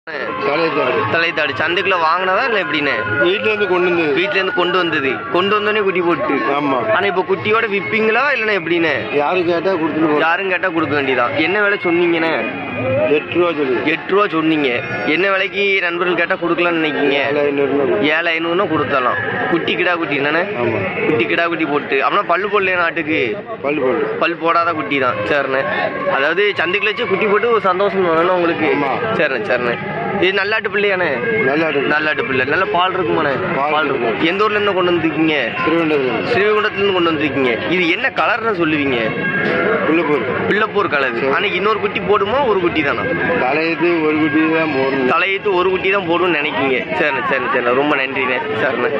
தலையத்தாடு தலைத்தாடு சந்தைக்குள்ள வாங்கினதா இல்லை எப்படின்னு வீட்டுல இருந்து கொண்டு வந்தது வீட்ல இருந்து கொண்டு வந்தது கொண்டு வந்தோடனே குட்டி போட்டு ஆமா ஆனா இப்ப குட்டியோட விப்பீங்களா இல்லைன்னா எப்படின்னு யாரு கேட்டா கொடுத்துட்டு போறோம் யாரும் கேட்டா கொடுக்க வேண்டியதான் என்ன விலை சொன்னீங்கண்ணே எட்டு ரூபா சொல்லு எட்டு ரூபா சொன்னீங்க என்ன விலைக்கு நண்பர்கள் கேட்டா கொடுக்கலாம்னு நினைக்கீங்க ஏழு ஐநூறு ஏழு ஐநூறுனா கொடுத்தலாம் குட்டி கிடா குட்டி என்னண்ணே ஆமா குட்டி கிடா குட்டி போட்டு அப்படின்னா பல்லு போடலையா நாட்டுக்கு பல்லு போடு பல் போடாத குட்டி தான் சரிண்ணே அதாவது சந்தைக்குள்ள வச்சு குட்டி போட்டு ஒரு சந்தோஷம் வேணும் உங்களுக்கு ஆமா. சரிண்ணே சரிண்ணே இது நல்லாட்டு பிள்ளையாண்ணே நல்லா இருக்கு நல்லாட்டு பிள்ளை நல்ல பால் இருக்குமாண்ணே பால் பால் இருக்கும் எந்த ஊர்ல இருந்து கொண்டு வந்திருக்கீங்க திருவனந்தபுரம் ஸ்ரீவைகுண்டத்துல இருந்து கொண்டு வந்திருக்கீங்க இது என்ன கலர்னு சொல்லுவீங்க புள்ளப்பூர் பிள்ளைப்பூர் கலர் ஆனா இன்னொரு குட்டி போடுமா ஒரு குட்டி தானா தலையத்து ஒரு குட்டி தான் போடணும் தலையிட்டு ஒரு குட்டி தான் போடும்னு நினைக்கீங்க சரிண்ணே சரிண்ணே சரிண்ணே ரொம்ப நன்றிண்ணே சரிண்ணே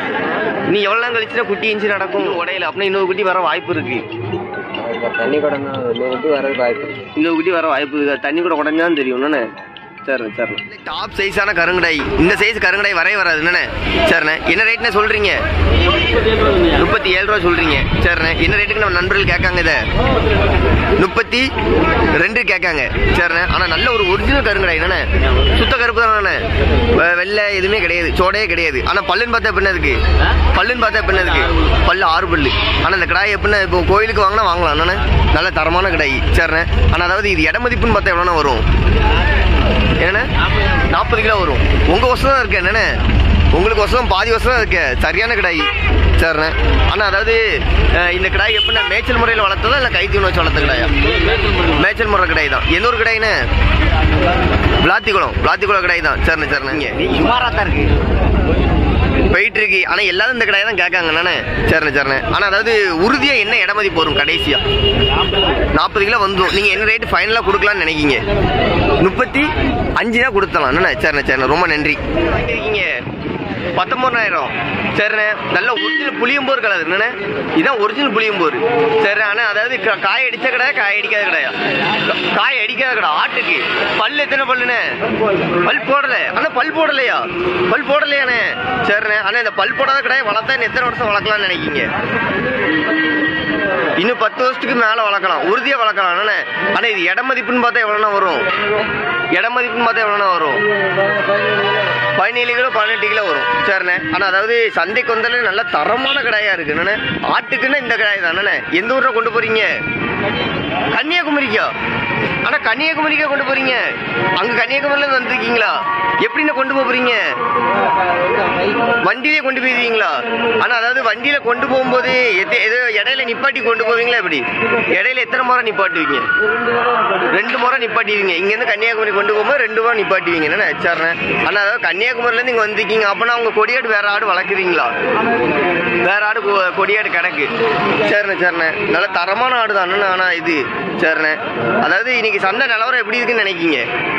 நீ எவ்வளோ நாள் கழிச்சுனா குட்டி இன்ச்சு நடக்கும் உடையில அப்படின்னா இன்னொரு குட்டி வர வாய்ப்பு இருக்கு தண்ணி குடம் தான் இன்னொரு குட்டி வரது வாய்ப்பு இன்னொரு குட்டி வர வாய்ப்பு இருக்கு தண்ணி கூட உடஞ்சான்னு தெரியும் என்னண்ணே சரிண்ணே சரிண்ணே டாப் சைஸான கருங்கடாய் இந்த சைஸ் கருங்கடாய் வரவே வராது என்னண்ணே சரிண்ணே என்ன ரேட்னே சொல்றீங்க முப்பத்தி ஏழு ரூபா சொல்றீங்க சரிண்ணே என்ன ரேட்டுக்கு நம்ம நண்பர்கள் கேட்காங்க இதை முப்பத்தி ரெண்டு கேட்காங்க சரிண்ணே ஆனா நல்ல ஒரு ஒரிஜினல் கருங்கடாய் என்னண்ணே சுத்த கருப்பு தானே வெள்ளை எதுவுமே கிடையாது சோடையே கிடையாது ஆனா பல்லுன்னு பார்த்தா எப்படின்னா இருக்கு பல்லுன்னு பார்த்தா எப்படின்னா இருக்கு பல்லு ஆறு பல்லு ஆனா இந்த கடாய் எப்படின்னா இப்போ கோயிலுக்கு வாங்கினா வாங்கலாம் என்னண்ணே நல்ல தரமான கடாய் சரிண்ணே ஆனா அதாவது இது இட மதிப்புன்னு பார்த்தா எவ்வளோண்ணா வரும் என்னண்ணே நாற்பது கிலோ வரும் உங்க வருஷம் தான் இருக்கு என்னண்ணே உங்களுக்கு வருஷம் பாதி வருஷம் தான் இருக்கு சரியான கிடாய் சரிண்ணே ஆனால் அதாவது அஹ், இந்த கிடாய் எப்படின்னா மேய்ச்சல் முறையில் வளர்த்ததா இல்லை கைத்தீவனம் வச்சு வளர்த்த கிடாயா மேய்ச்சல் முறை கிடாய் தான் எந்த ஒரு கிடாய்ண்ணே விளாத்திக்குளம் விளாத்திக்குளம் கிடாய் தான் சரிண்ணே சரிண்ணே சுமாரா தான் இருக்கு போயிட்டு இருக்கு ஆனால் எல்லாரும் இந்த கடையை தான் கேட்காங்க நானே சரிண்ணே சரிண்ணே ஆனால் அதாவது உறுதியாக என்ன இட மதிப்பு வரும் கடைசியா நாற்பது கிலோ வந்துடும் நீங்கள் என்ன ரேட்டு ஃபைனலாக கொடுக்கலாம்னு நினைக்கிங்க முப்பத்தி அஞ்சுனா கொடுத்தலாம் என்னண்ணே சரிண்ணே சரிண்ணே ரொம்ப நன்றி இருக்கீங்க பத்தொம்பதாயிரம் சரிண்ணே நல்ல ஒரிஜினல் புளியம்போர் கலர் என்னண்ணே இதான் ஒரிஜினல் புளியம்போர் சரி ஆனால் அதாவது க- காய் அடிச்ச கடை காய் அடிக்காத கடையா க- காய் அடிக்காத கடை ஆட்டுக்கு பல் எத்தனை பல்லுண்ணே பல் போடல ஆனால் பல் போடலையா பல் போடலையாண்ணே சரிண்ணே ஆனால் இந்த பல் போடாத கடையை வளர்த்தா இன்னும் எத்தனை வருஷம் வளர்க்கலாம்னு நினைக்கிங்க இன்னும் பத்து வருஷத்துக்கு மேல வளர்க்கலாம் உறுதியா வளர்க்கலாம் அண்ணே ஆனா இது இட மதிப்புன்னு பார்த்தா எவ்வளோண்ணா வரும் இட மதிப்புன்னு பார்த்தா எவ்வளோண்ணா வரும் பதினேழு கிலோ பதினெட்டு கிலோ வரும் சரிண்ணே ஆனா அதாவது சந்தைக்கு வந்தாலே நல்ல தரமான கடாயா இருக்கு என்னண்ணே ஆட்டுக்குன்னா இந்த கடாய் தானே எந்த ஊர்ல கொண்டு போறீங்க கன்னியாகுமரிக்கா ஆனா கன்னியாகுமரிக்கா கொண்டு போறீங்க அங்க கன்னியாகுமரியில இருந்து வந்திருக்கீங்களா எப்படிண்ணே கொண்டு போக போறீங்க வண்டியிலே கொண்டு போயிருவீங்களா ஆனா அதாவது வண்டியில கொண்டு போகும்போது எத்த- ஏதோ இடையில நிப்பாட்டி கொண்டு போவீங்களா எப்படி இடையில எத்தனை முறை நிப்பாட்டுவீங்க ரெண்டு முறை நிப்பாட்டிடுவீங்க இங்க இருந்து கன்னியாகுமரி கொண்டு போகும்போது ரெண்டு முறை நிப்பாட்டுவீங்க என்ன வச்சாருனேன் ஆனா அதாவது கன்னியாகுமரில இருந்து இங்க வந்திருக்கீங்க அப்பனா உங்க கொடியாடு வேற ஆடு வளர்க்குறீங்களா வேற ஆடு கொ- கொடியாடு கிடக்கு சரிண்ணே சரிண்ணே நல்ல தரமான ஆடு தான் ஆனா இது சரிண்ணே அதாவது இன்னைக்கு சந்தை நிலவரம் எப்படி இருக்குன்னு நினைக்கீங்க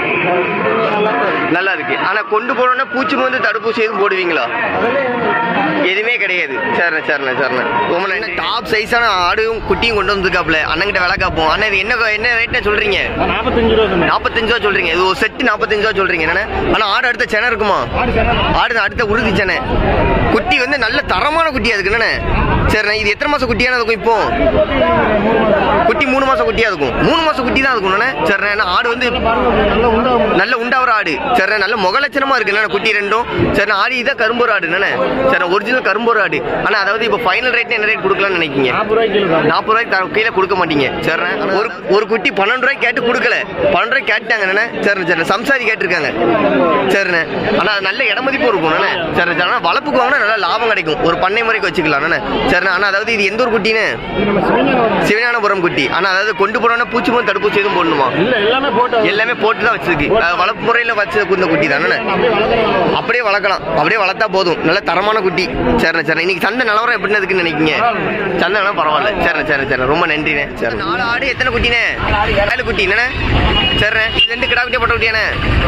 நல்லா இருக்கு ஆனா கொண்டு போனோம்னா பூச்சி மருந்து தடுப்பூசி எதுவும் போடுவீங்களா எதுவுமே கிடையாது சரிண்ணே சரிண்ணே சரிண்ணே ரொம்ப நன்றி டாப் சைஸான ஆடும் குட்டியும் கொண்டு வந்திருக்காப்ல அண்ணங்கிட்ட விலை காப்போம் அண்ணா இது என்ன என்ன ரேட்னா சொல்றீங்க நாற்பத்தஞ்சு ரூபா சொன்னேன் நாற்பத்தஞ்சு ரூபா சொல்றீங்க இது ஒரு செட்டு நாற்பத்தஞ்சு ரூபா சொல்றீங்க என்னண்ணே ஆனா ஆடு அடுத்த சென இருக்குமா ஆடு அடுத்த உறுதி செனை குட்டி வந்து நல்ல தரமான குட்டி அதுக்கு என்னண்ணே சரிண்ணே இது எத்தனை மாசம் குட்டியான இருக்கும் இப்போ குட்டி மூணு மாசம் குட்டியா இருக்கும் மூணு மாசம் குட்டி தான் இருக்கும் என்னண்ணே சரிண்ணே ஏன்னா ஆடு வந்து நல்ல உண்டாவற ஆடு சரி நல்ல முகலட்சணமா இருக்கு என்ன குட்டி ரெண்டும் சரி ஆடு இதான் கரும்போர் ஆடு என்ன சரி ஒரிஜினல் கரும்போர் ஆடு ஆனா அதாவது இப்போ ஃபைனல் ரேட் என்ன ரேட் கொடுக்கலாம்னு நினைக்கீங்க நாற்பது ரூபாய்க்கு கிலோ தான் நாற்பது ரூபாய்க்கு தர- கீழே கொடுக்க மாட்டீங்க சரிண்ணே ஒரு ஒரு குட்டி பன்னெண்டு ரூபாய்க்கு கேட்டு கொடுக்கல பன்னெண்டு ரூபாய்க்கு கேட்டாங்க என்ன சரிண்ணே சரிண்ணே சம்சாரி கேட்டிருக்காங்க சரிண்ணே ஆனா அது நல்ல இட மதிப்பு இருக்கும் என்ன சரி சரி ஆனா வளர்ப்புக்கு வாங்கினா நல்ல லாபம் கிடைக்கும் ஒரு பண்ணை முறைக்கு வச்சுக்கலாம் என்ன சரிண்ணே ஆனா அதாவது இது எந்த ஒரு குட்டின்னு இது நம்ம சிவஞானம் சிவஞானபுரம் குட்டி ஆனா அதாவது கொண்டு போனோம்னா பூச்சி மருந்து தடுப்பூசி எதுவும் போடணுமா இல்ல எல்லாமே போட்டோ எல்லாமே போட்டு தான் வச்சிருக்கு அது வளர்ப்பு முறையில் வச்ச குந்த குட்டி தானே அப்படியே வளர்க்குறோம் அப்படியே வளர்க்கலாம் அப்படியே வளர்த்தா போதும் நல்ல தரமான குட்டி சரிண்ணே சரிண்ணே இன்னைக்கு சந்தை நிலவரம் எப்படி இருக்குன்னு நினைக்கீங்க சந்தை நிலவரம் பரவாயில்ல சரிண்ணே சரிண்ணே சரிண்ணே ரொம்ப நன்றிண்ணே சரி நாலு ஆடு எத்தனை குட்டிண்ணே ஏழு குட்டி என்னண்ணே சரிண்ணே இது ரெண்டு கிடா குட்டியா பொட்டை குட்டியாண்ணே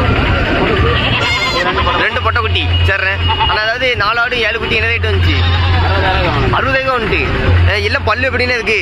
ரெண்டு பொட்டை குட்டி சரிண்ணே ஆனால் அதாவது நாலு ஆடு ஏழு குட்டி என்ன ரேட் வந்துச்சு அறுபதாயிரம் வந்துட்டு அஹ் எல்லாம் பல்லு எப்படின்னு இருக்கு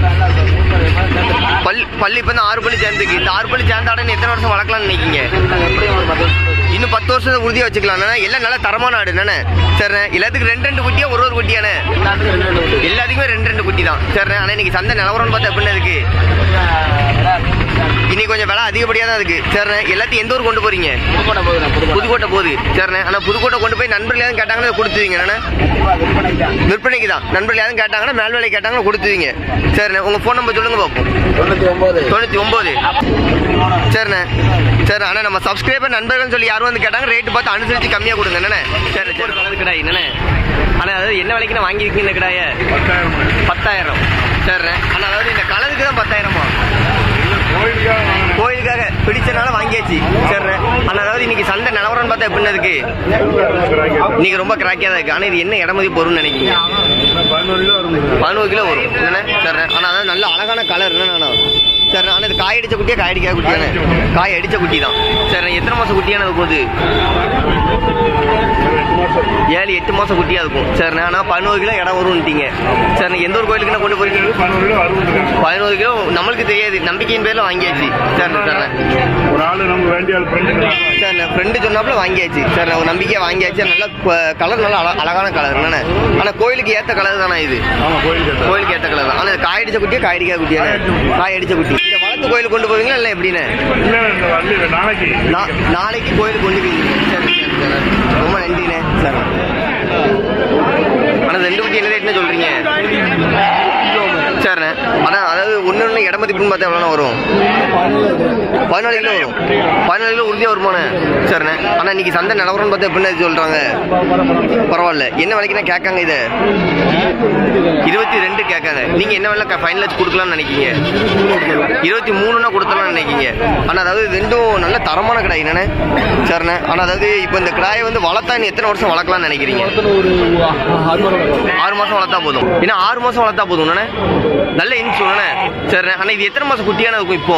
பல் பல்லு இப்போ தான் ஆறு பல்லு சேர்ந்துருக்கு இந்த ஆறு பல்லு சேர்ந்த ஆடுன்னு எத்தனை வருஷம் வளர்க்கலாம்னு நினைக்கீங்க இன்னும் பத்து வருஷம் உறுதியா வச்சுக்கலாம் அண்ணா. எல்லாம் நல்ல தரமான ஆடு என்னண்ணே சரிண்ணே எல்லாத்துக்கும் ரெண்டு ரெண்டு குட்டியா ஒரு ஒரு குட்டியாண்ணே எல்லாத்துக்குமே ரெண்டு ரெண்டு குட்டி தான் சரிண்ணே ஆனால் இன்னைக்கு சந்தை நிலவரம்னு பார்த்தா எப்படின்னு இருக்கு இன்னைக்கு கொஞ்சம் விலை அதிகப்படியாக தான் இருக்கு சரிண்ணே எல்லாத்தையும் எந்த ஊர் கொண்டு போறீங்க புதுக்கோட்டை போகுதுண்ணா புதுக்கோட்டை புதுக்கோட்டை போகுது சரிண்ணே ஆனால் புதுக்கோட்டை கொண்டு போய் நண்பர்கள் யாரும் கேட்டாங்கன்னா இதை கொடுத்துவீங்க என்னண்ணே விற்பனைக்கு தான் நண்பர்கள் யாரும் கேட்டாங்கன்னா மேல் வேலை கேட்டாங்கன்னா கொடுத்துவீங்க சரிண்ணே உங்கள் ஃபோன் நம்பர் சொல்லுங்க பார்ப்போம் தொண்ணூற்றி ஒம்பது தொண்ணூற்றி ஒம்பது சரிண்ணே சரி அண்ணா நம்ம சப்ஸ்கிரைபர் நண்பர்கள் சொல்லி யாரும் வந்து கேட்டாங்க ரேட்டு பார்த்து அனுசரித்து கம்மியாக கொடுங்க என்னண்ணே சரி சரி கலது கிடாய் என்னண்ணே ஆனால் அதாவது என்ன விலைக்கு நான் வாங்கியிருக்கீங்க இந்த கிடாய பத்தாயிரம் சரிண்ணே ஆனால் அதாவது இந்த கலருக்கு தான் பத்தாயிரமா கோயிலுக்காக பிடிச்சனால வாங்கியாச்சு சரிண்ணே ஆனால் அதாவது இன்னைக்கு சந்தை நிலவரம்னு பார்த்தா எப்படின்னு இருக்கு இன்னைக்கு ரொம்ப கிராக்கியாக தான் இருக்கு ஆனால் இது என்ன இடமதி பொருள்னு நினைக்கிறீங்க பதினோரு கிலோ வரும் என்னண்ணே சரிண்ணே ஆனால் அதாவது நல்ல அழகான கலர் என்னண்ணா சரிண்ணே ஆனால் இது காய் அடிச்ச குட்டியா காய் அடிக்காத குட்டி தானே காய் அடிச்ச குட்டி தான் சரிண்ணே எத்தனை மாதம் குட்டியானது போகுது ஏழு எட்டு மாதம் குட்டியாக இருக்கும் சரிண்ணே ஆனால் பதினோரு கிலோ இடம் வரும்ட்டீங்க சரிண்ணே எந்த ஒரு கோயிலுக்கு கொண்டு போயிருக்கீங்க பதினோரு கிலோ நம்மளுக்கு தெரியாது நம்பிக்கையின் பேரில் வாங்கியாச்சு சரிண்ணே சரிண்ணே ஒரு ஆளு நமக்கு வேண்டிய ஆள் ஃப்ரெண்டு சார் ஃப்ரெண்டு சொன்னாப்புல வாங்கியாச்சு சார் நான் நம்பிக்கையாக வாங்கியாச்சு நல்ல கலர் நல்ல அழ- அழகான கலர் என்னண்ணே ஆனால் கோயிலுக்கு ஏற்ற கலர் தானே இது ஆமா கோயிலுக்கு கோயிலுக்கு ஏற்ற கலர் தான் ஆனால் காய் அடிச்ச குட்டியா காய் அடிக்காத குட்டியா காய் அடிச்ச குட்டி இந்த வளர்த்து கோயிலுக்கு கொண்டு போவீங்களா இல்லை எப்படின்னு இல்ல இந்த வள்ளி நாளைக்கு நா- நாளைக்கு கோயிலுக்கு கொண்டு போவீங்க சரி சரி சரி ரொம்ப நன்றிண்ணே சார் ஆனால் ரெண்டு குட்டி என்ன ரேட்னு சொல்கிறீங்க சரிண்ணே அதான் அதாவது ஒன்று ஒன்று இடமதிப்புன்னு பார்த்தா எவ்வளோண்ணா வரும் பதினாலு கிலோ வரும் பதினாலு கிலோ உறுதியாக வருமானே சரிண்ணே ஆனால் இன்னைக்கு சந்தை நிலவரம்னு பார்த்தா எப்படின்னு சொல்கிறாங்க பரவாயில்ல என்ன விலைக்குண்ணா கேட்காங்க இதை இருபத்தி ரெண்டு கேட்காங்க நீங்கள் என்ன விலை ஃபைனல் வச்சு கொடுக்கலாம்னு நினைக்கிங்க இருபத்தி மூணுன்னா கொடுத்தலாம்னு நினைக்கிங்க ஆனால் அதாவது ரெண்டும் நல்ல தரமான கிடாய் என்னண்ணே சரிண்ணே ஆனால் அதாவது இப்போ இந்த கிடாயை வந்து வளர்த்தா இன்னும் எத்தனை வருஷம் வளர்க்கலாம்னு நினைக்கிறீங்க ஒரு ஆறு மாதம் ஆறு மாசம் வளர்த்தா போதும் ஏன்னா ஆறு மாசம் வளர்த்தா போதும் அண்ணே நல்ல இன்ச்சு அண்ணே சரி ஆனா இது எத்தனை மாசம் குட்டியான இருக்கும் இப்போ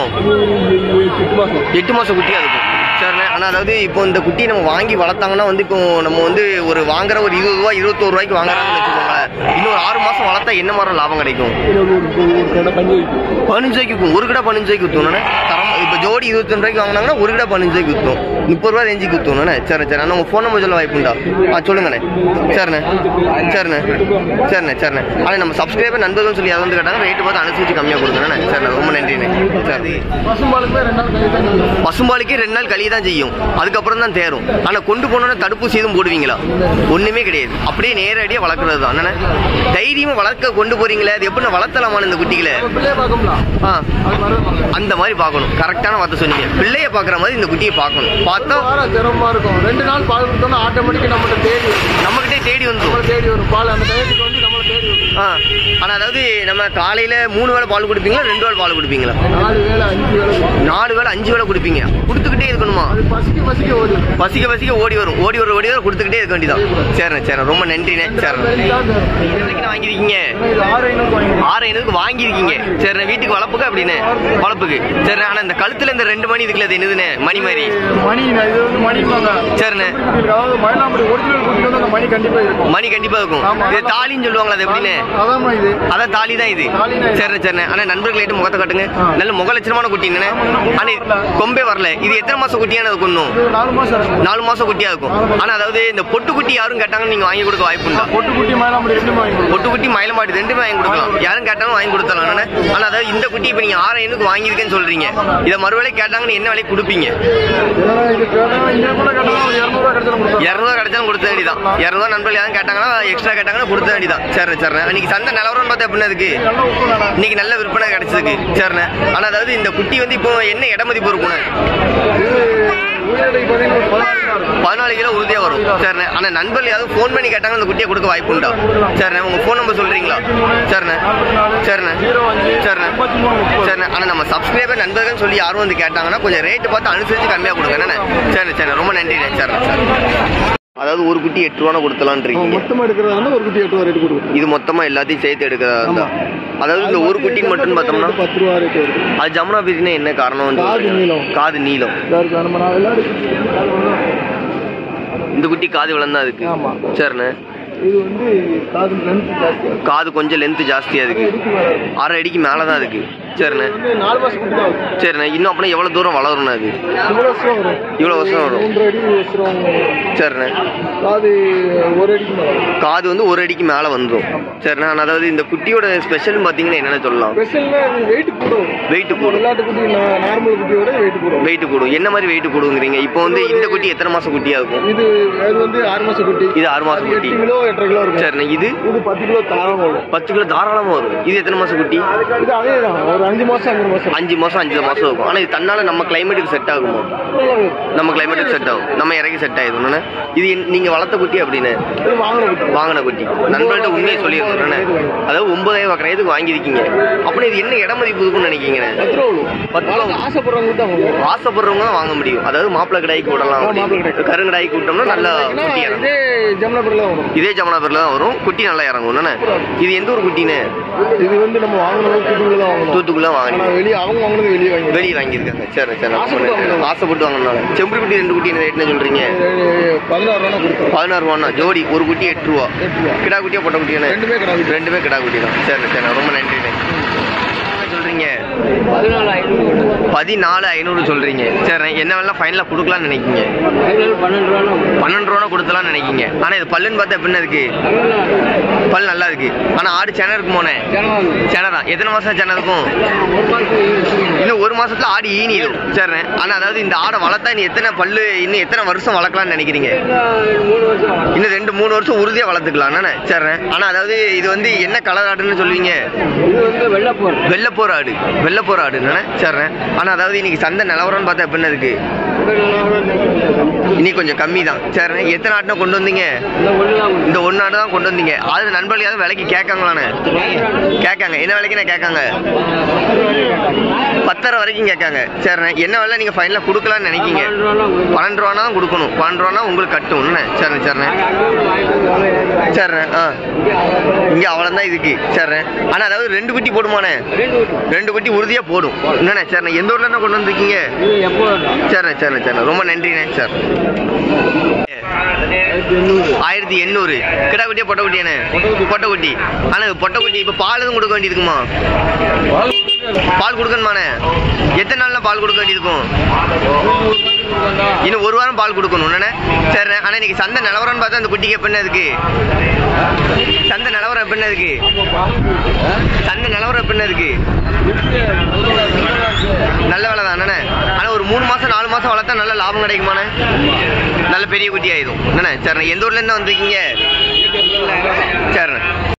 எட்டு மாதம் எட்டு மாசம் குட்டியா இருக்கும் சரிண்ணே ஆனால் அதாவது இப்போ இந்த குட்டியை நம்ம வாங்கி வளர்த்தாங்கன்னா வந்து இப்போ நம்ம வந்து ஒரு வாங்குற ஒரு இருபது ரூபா இருபத்தோரு ரூபாய்க்கு வாங்குறாங்கன்னு வச்சுக்கோங்களேன் இன்னும் ஒரு ஆறு மாசம் வளர்த்தா என்ன மாதிரி லாபம் கிடைக்கும் ஒரு ஒரு கடை கஞ்சி வைக்கும் பதினஞ்சு ரூபாய்க்கு விற்கும் ஒரு கடை பதினஞ்சு ரூபாய்க்கு விற்றுவோண்ணே தரம் இப்போ ஜோடி இருபத்தஞ்சு ரூபாய்க்கு வாங்கினாங்கன்னா ஒரு கடை பதினஞ்சு ரூபாய்க்கு விற்றுவோம் முப்பது ரூபா ரேஞ்சுக்கு விற்றுவோண்ணே சரி சரி அண்ணா உங்கள் ஃபோன் நம்பர் சொல்ல வாய்ப்புண்டா ஆ சொல்லுங்கண்ணே சரிண்ணே சரிண்ணே சரிண்ணே சரிண்ணே ஆனால் நம்ம சப்ஸ்கிரைபர் நண்பர்கள் சொல்லி அதை வந்து கேட்டாங்க ரேட்டு பார்த்து அனுசரிச்சு கம்மியாக கொடுக்கணுண்ணே சரிண்ணே ரொம்ப நன்றிண்ணே சரி பசும்பாலுக்குமே ரெண்டு நாள் கழிவு தான் கிடைக்கும். பசும்பாலுக்கே ரெண்டு நாள் கழிய தான் செய்யும் அதுக்கப்புறம் தான் தேரும் ஆனால் கொண்டு போனோன்னா தடுப்பூசி எதுவும் போடுவீங்களா ஒன்றுமே கிடையாது அப்படியே நேரடியாக வளர்க்குறது தான் என்னண்ணே தைரியமாக வளர்க்க கொண்டு போறீங்களே அது எப்படி வளர்த்தலாமான இந்த குட்டிகளை பிள்ளைய பார்க்கும்ல ஆ அது வரவே பார்க்கலாம் அந்த மாதிரி பார்க்கணும் கரெக்டான வார்த்தை சொன்னீங்க பிள்ளைய பார்க்குற மாதிரி இந்த குட்டியை பார்க்கணும் பார்த்தா வாரம் சிரமமா இருக்கும் ரெண்டு நாள் பால் கொடுத்தோம்னா ஆட்டோமேட்டிக்காக நம்மகிட்ட தேடி வரும் நம்மகிட்டே தேடி வந்துடும் நம்மளை தேடி வரும் பால் அந்த டயத்துக்கு வந்து நம்மளை தேடி வரும் ஆ ஆனால் அதாவது நம்ம காலையில் மூணு வேளை பால் கொடுப்பீங்களா ரெண்டு வேளை பால் கொடுப்பீங்களா நாலு வேலை அஞ்சு வேலை கொடுக்கும். நாலு வேளை அஞ்சு வேளை கொடுப்பீங்க கொடுத்துக்கிட்டே இருக்கணுமா அது பசிக்க பசிக்க ஓடி வரும். பசிக்க பசிக்க ஓடி வரும் ஓடி வர ஓடி வர கொடுத்துக்கிட்டே இருக்க வேண்டியதான் சரிண்ணே சரிண்ணே ரொம்ப நன்றிண்ணே சரிண்ணே வெளியே தான் தரும். என்னைக்கு வாங்கியிருக்கீங்க ஏன்னா இது ஆறு ஐநூறு வாங்கி ஆறு ஐநூறுக்கு வாங்கியிருக்கீங்க சரிண்ணே வீட்டுக்கு வளர்ப்புக்கு அப்படின்னு வளர்ப்புக்கு சரி ஆனால் இந்த கழுத்தில் இந்த ரெண்டு மணி இதுக்குள்ள அது என்னதுண்ணே மணி மாதிரி மணி இது வந்து மணிக்குவாங்க சரிண்ணே அதாவது மயிலாம்படி ஒரிஜினல் குட்டிக்கு வந்து அந்த மணி கண்டிப்பா இருக்கும் மணி கண்டிப்பா இருக்கும் ஆமா. இது தாலின்னு சொல்லுவாங்களா அது எப்படின்னு அதாம்மா இது அதான் தாலி தான் இது தாலிதான் இது. சரிண்ணே சரிண்ணே ஆனா நண்பர்களேட்டு முகத்தை காட்டுங்க ஆ. நல்ல முக லட்சணமான குட்டி என்னண்ணே ஆனா இது கொம்பே வரல இது எத்தனை மாசம் குட்டியானது கொன்னும் இது நாலு மாசம் இருக்கும் நாலு மாசம் குட்டியா இருக்கும் ஆனா அதாவது இந்த பொட்டு குட்டி யாரும் கேட்டாங்கன்னு நீங்க வாங்கி கொடுக்க வாய்ப்பு உண்டா பொட்டு குட்டி மயிலாம்படி ரெண்டு வாங்கி கொடுக்கும். பொட்டு குட்டி மயிலமாடி ரெண்டுமே வாங்கி கொடுக்கலாம் யாரும் கேட்டாலும் வாங்கி கொடுத்தலாம் அண்ணே. ஆனா அதாவது இந்த குட்டி இப்ப நீங்க ஆறு ஐநூறுக்கு வாங்கியிருக்கேன்னு சொல்றீங்க இதை மறுவேளை கேட்டாங்கன்னு என்ன விலைக்கு கொடுப்பீங்க இதெல்லாம் இது கேட்டா இங்க கூட கேட்டா ஒரு இரநூறுவா கிடைச்சாலும் கொடுத்தோம் இரநூறுவா கிடைச்சாலும் கொடுத்த வேண்டியதான் இரநூறுவா நண்பர்கள் யாரும் கேட்டாங்கன்னா எக்ஸ்ட்ரா கேட்டாங்கன்னா கொடுத்த வேண்டியதான் சரி சரி அன்னைக்கு சந்தை நிலவரம்னு பார்த்தா எப்படின்னா இருக்கு நல்லா உப்பு வேணாம் இன்னைக்கு நல்ல விற்பனை கிடைச்சிருக்கு சரிண்ணே ஆனா அதாவது இந்த குட்டி வந்து இப்போ என்ன இடமதிப்பு இருக்குண்ணே இது உயிரிழக்கு பார்த்தீங்கன்னா ஒரு பதினாறு தான் இருக்கும் பதினாலு கிலோ உறுதியா வரும் சரிண்ணே ஆனா நண்பர்கள் யாரும் ஃபோன் பண்ணி கேட்டாங்க அந்த குட்டியை கொடுக்க வாய்ப்பு உண்டா சரிண்ணே உங்க ஃபோன் நம்பர் சொல்றீங்களா சரிண்ணே சரிண்ணே சரிண்ணே சரிண்ணே ஆனா நம்ம சப்ஸ்கிரைபர் நண்பர்கள் சொல்லி யாரும் வந்து கேட்டாங்கன்னா கொஞ்சம் ரேட்டு பார்த்து அனுசரிச்சு கம்மியா கொடுங்க என்னண்ணே சரிண்ணே சரிண்ணே ரொம்ப நன்றிண்ணே சரிண்ணே சரி அதாவது ஒரு குட்டி எட்டு ரூபா கொடுத்தலான் இருக்கீங்க மொத்தமா எடுக்கிறதா இருந்தா ஒரு குட்டி எட்டு ரூபா ரேட்டு கொடுக்கும் இது மொத்தமா எல்லாத்தையும் சேர்த்து எடுக்கிறதா இருந்தா அதாவது இந்த ஒரு குட்டின்னு மட்டும் பார்த்தோம்னா பத்து ரூபா ரேட்டு வருது அது ஜமுனா பீரினா என்ன காரணம் வந்து காது நீளம். காது நீளம் இதா இருக்கு நம்ம நான் விளையாடு இந்த குட்டி காது விளந்தா இருக்கு ஆமா. சரிண்ணே இது வந்து காது லென்த் ஜாஸ்தியா இருக்கு காது கொஞ்சம் லென்த் ஜாஸ்தியா இருக்கு இடுப்பு வராது அரை அடிக்கு மேலே தான் இருக்கு சரிண்ணே வந்து நாலு மாசம் குட்டி தான் ஆகுது. சரிண்ணே இன்னும் அப்படின்னா எவ்வளோ தூரம் வளரும்ண்ணா அது இவ்வளோ வருஷம் வரும் இவ்வளோ வருஷம் வரும் மூன்றரை அடி வருஷம் சரிண்ணே அது ஒரு அடிக்கு மேலே வரும் காது வந்து ஒரு அடிக்கு மேலே வந்துடும் சரிண்ணா ஆனா அதாவது இந்த குட்டியோட ஸ்பெஷல்னு பார்த்தீங்கன்னா என்னென்ன சொல்லலாம் ஸ்பெஷல்னா வெயிட் கூட வரும் வெயிட் இப்போ கூடும் விளையாட்டு குட்டி நார்மல் குட்டியோட வெயிட் கூட வரும் வெயிட் கூடும் என்ன மாதிரி வெயிட் கூடுங்கிறீங்க இப்போ வந்து இந்த குட்டி எத்தனை மாசம் குட்டியா இருக்கும் இது அது வந்து ஆறு மாசம் குட்டி இது ஆறு மாசம் அது குட்டி எட்டு கிலோ எட்டரை கிலோ இருக்கும் சரிண்ணே இது இது பத்து கிலோ தாராளம் வரும் பத்து கிலோ தாராளமா வரும் இது எத்தனை மாசம் குட்டி இது அதே தான் ஒரு அஞ்சு மாசம் அஞ்சு மாசம் அஞ்சு மாசம் அஞ்சு மாசம் இருக்கும் ஆனா இது தன்னால நம்ம கிளைமேட்டுக்கு செட் ஆகுமா நல்லா வரும். நம்ம கிளைமேட்டுக்கு செட் ஆகும் நம்ம இறக்கி செட் ஆயிடும் இது என்- நீங்க வளர்த்த குட்டி அப்படின்னு இது வாங்கின குட்டி வாங்கின குட்டி நண்பர்கள்ட்ட உண்மையை சொல்லியிருக்கேன் அதாவது ஒன்பதாயிரம் ரூபாய் இதுக்கு வாங்கியிருக்கீங்க அப்புறம் இது என்ன இட மதிப்பு இருக்கும்னு நினைக்கிறீங்க பத்து ரூபா வரும். பத்து ரூபா வளர்க்க ஆசைப்படுறவங்க தான் வாங்குவாங்க. ஆசைப்படுறவங்க தான் வாங்க முடியும் அதாவது மாப்பிள்ளை கடாய்க்கு விடலாம் ஆ, மாப்பிள்ளை கடாய்க்கு. கருங்கடாய்க்கு விட்டோம்னா நல்லா ஏன்னா, குட்டி இறங்கும் இதே ஜமுனாபுரில வரும் இதே ஜமுனாபுரில் தான் வரும் குட்டி நல்லா இறங்கும் என்னண்ணே இது எந்த ஒரு குட்டின்னு இது வந்து நம்ம வாங்கினது குட்டிக்குள்ள தான் வாங்கணும் தூத்துக்குள்ள ஆனா வாங்கினீங்க வெளியே அவங்க வாங்கினது வெளியே வாங்கி வெளியே வாங்கியிருக்காங்க சரி சரி ஆசைப்பட்டு வாங்கினது. ஆசைப்பட்டு வாங்கினால செம்பரி குட்டி ரெண்டு குட்டி என்ன ரேட்னு சொல்றீங்க பதினாறு ரூபா கொடுத்தோம் பதினாறு ரூபாண்ணா ஜோடி ஒரு குட்டி எட்டு ரூபா எட்டு ரூபா கிடா குட்டியா பொட்டை குட்டியாண்ணே ரெண்டுமே கிடாது ரெண்டுமே கிடா குட்டி தான் சரி சரி ரொம்ப நன்றிண்ணே என்ன சொல்றீங்க பதினாலு ஐநூறு பதினாலு ஐநூறு சொல்றீங்க சரி என்ன வேணா ஃபைனலாக கொடுக்கலாம்னு நினைக்கிங்க பன்னெண்டு ரூபா பன்னெண்டு ரூபா கொடுத்தலாம்னு நினைக்கிங்க ஆனா இது பல்லுன்னு பார்த்தா எப்படின்னு இருக்கு பல் நல்லா இருக்கு ஆனா ஆடு சென இருக்குமோனே சென தான் எத்தனை மாசம் சென இருக்கும் இன்னும் ஒரு மாசத்துல ஆடு ஈனிடும் சரி ஆனா அதாவது இந்த ஆடை வளர்த்தா நீ எத்தனை பல்லு இன்னும் எத்தனை வருஷம் வளர்க்கலாம்னு நினைக்கிறீங்க இன்னும் ரெண்டு மூணு வருஷம் உறுதியா வளர்த்துக்கலாம் என்னண்ணே சரி ஆனா அதாவது இது வந்து என்ன கலர் ஆடுன்னு சொல்லுவீங்க இது வந்து வெள்ளப்போர் வெள்ளப்போர் ஆடு வெள்ளப்போர் ஆடு என்னண்ணே சரி ஆனா அதாவது இன்னைக்கு சந்தை நிலவரம்னு பார்த்தா எப்படின்னு இருக்கு இன்னி கொஞ்சம் கம்மி தான் சரி எத்தனை ஆட்டுனா கொண்டு வந்தீங்க இந்த ஒன்று தான் இந்த ஒன்று ஆடு தான் கொண்டு வந்தீங்க அது நண்பர்களாவது விலைக்கு கேட்காங்களாண்ணே கேட்காங்க என்ன விலைக்குண்ணே கேட்காங்க பத்தரை வரைக்கும் கேட்காங்க சரிண்ணே என்ன விலை நீங்கள் ஃபைனலாக கொடுக்கலான்னு நினைக்கிங்க பன்னெண்டு ரூபானா தான் கொடுக்கணும் பன்னெண்டு ரூபானா உங்களுக்கு கட்டும் என்ன சரிண்ணே சரிண்ணே சரிண்ணே ஆ இங்கே அவ்வளோதான் இதுக்கு சரிண்ணே ஆனால் அதாவது ரெண்டு குட்டி போடுமாண்ணே ரெண்டு குட்டி உறுதியாக போடும் என்னண்ணே சரிண்ணே எந்த ஊர்ல இருந்து கொண்டு வந்திருக்கீங்க சரிண்ணே சரிண்ணே சரிண்ணே ரொம்ப நன்றிண்ணே சார் ஆயிரத்தி எண்ணூறு கிடா குட்டியா பொட்டை குட்டியாண்ணே பொட்டை குட்டி ஆனால் பொட்டை குட்டி இப்போ பால் எதுவும் கொடுக்க வேண்டியதுக்குமா பால் கொடுக்கணுமாண்ணே எத்தனை நாள்ல பால் கொடுக்க வேண்டியிருக்கும் இன்னும் ஒரு வாரம் பால் கொடுக்கணும் என்னண்ணே சரிண்ணே ஆனால் இன்னைக்கு சந்தை நிலவரம்னு பார்த்தா அந்த குட்டிக்கு எப்படின்னு இருக்கு சந்தை நிலவரம் எப்படின்னு இருக்கு சந்தை நிலவரம் எப்படின்னு இருக்கு நல்ல வேலை தான் அண்ணே ஆனால் ஒரு மூணு மாசம் நாலு மாசம் வளர்த்தா நல்ல லாபம் கிடைக்குமாண்ணே நல்ல பெரிய குட்டி ஆயிடும் என்னண்ணே சரிண்ணே எந்த ஊர்ல இருந்து வந்திருக்கீங்க சரிண்ணே